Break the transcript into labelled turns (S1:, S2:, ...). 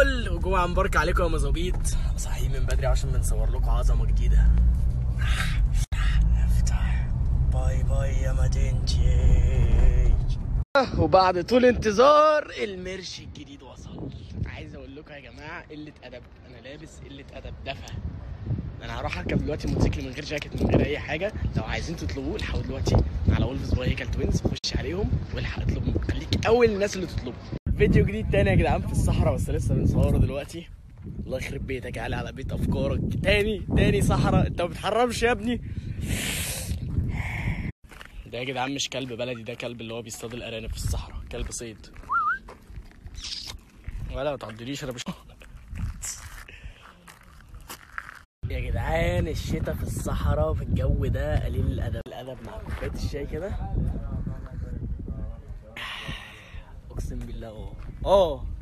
S1: الفل وجمعة مباركة عليكم يا مظابيط صاحيين من بدري عشان بنصور لكم عظمة جديدة افتح باي باي يا مدينتي وبعد طول انتظار المرش الجديد وصل عايز اقول لكم يا جماعة قلة ادب انا لابس قلة ادب دفى انا هروح اركب دلوقتي موتوسيكل من غير جاكيت من غير اي حاجه لو عايزين تطلبوه الحقوا دلوقتي على وولفز فايكل توينز خش عليهم والحق اطلبوا خليك اول الناس اللي تطلبوا فيديو جديد تاني يا جدعان في الصحراء بس لسه بنصوره دلوقتي الله يخرب بيتك علي على بيت افكارك تاني تاني صحراء انت ما بتحرمش يا ابني ده يا جدعان مش كلب بلدي ده كلب اللي هو بيصطاد الارانب في الصحراء كلب صيد ولا ما تعضليش انا مش يا جدعان الشتاء في الصحراء في الجو ده قليل الادب الادب مع كوبايه الشاي كده اقسم بالله اه اه